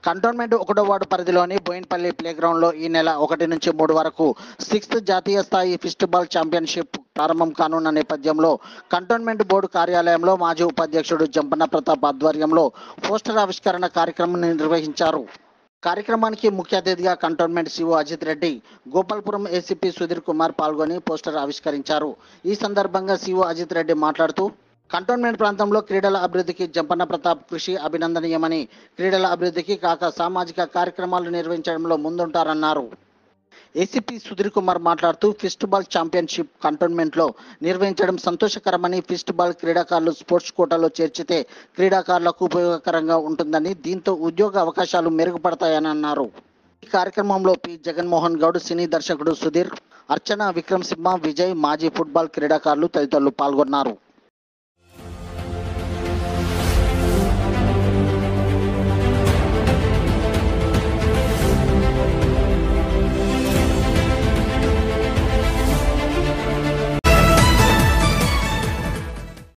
cantonment ఒకటో ward పరిధిలోని బోయిన్పల్లి ప్లేగ్రౌండ్లో ఈ నెల ఒకటి నుంచి మూడు వరకు సిక్స్త్ జాతీయ స్థాయి ఫిస్ట్బాల్ ఛాంపియన్షిప్ ప్రారంభం కానున్న నేపథ్యంలో కంటోన్మెంట్ బోర్డు కార్యాలయంలో మాజీ ఉపాధ్యక్షుడు జంపన్న ప్రతాప్ ఆధ్వర్యంలో పోస్టర్ ఆవిష్కరణ కార్యక్రమం నిర్వహించారు కార్యక్రమానికి ముఖ్య అతిథిగా cantonment CO Ajith Reddy Gopalpuram ACP Sudheer Kumar పాల్గొని పోస్టర్ ఆవిష్కరించారు ఈ సందర్భంగా సిఓ అజిత్ రెడ్డి మాట్లాడుతూ కంటోన్మెంట్ ప్రాంతంలో క్రీడల అభివృద్ధికి జంపన్న ప్రతాప్ కృషి అభినందనీయమని క్రీడల అభివృద్ధికి కాక సామాజిక కార్యక్రమాలు నిర్వహించడంలో ముందుంటారన్నారు ఏసీపీ సుధీర్ కుమార్ మాట్లాడుతూ ఫిస్ట్ బాల్ ఛాంపియన్షిప్ కంటోన్మెంట్లో నిర్వహించడం సంతోషకరమని ఫిస్ట్ బాల్ క్రీడాకారులు స్పోర్ట్స్ కోటాలో చేర్చితే క్రీడాకారులకు ఉపయోగకరంగా ఉంటుందని దీంతో ఉద్యోగ అవకాశాలు మెరుగుపడతాయని అన్నారు ఈ కార్యక్రమంలో పి జగన్మోహన్ గౌడ్ సినీ దర్శకుడు సుధీర్ అర్చన విక్రమ్ సింహ విజయ్ మాజీ ఫుట్బాల్ క్రీడాకారులు తదితరులు పాల్గొన్నారు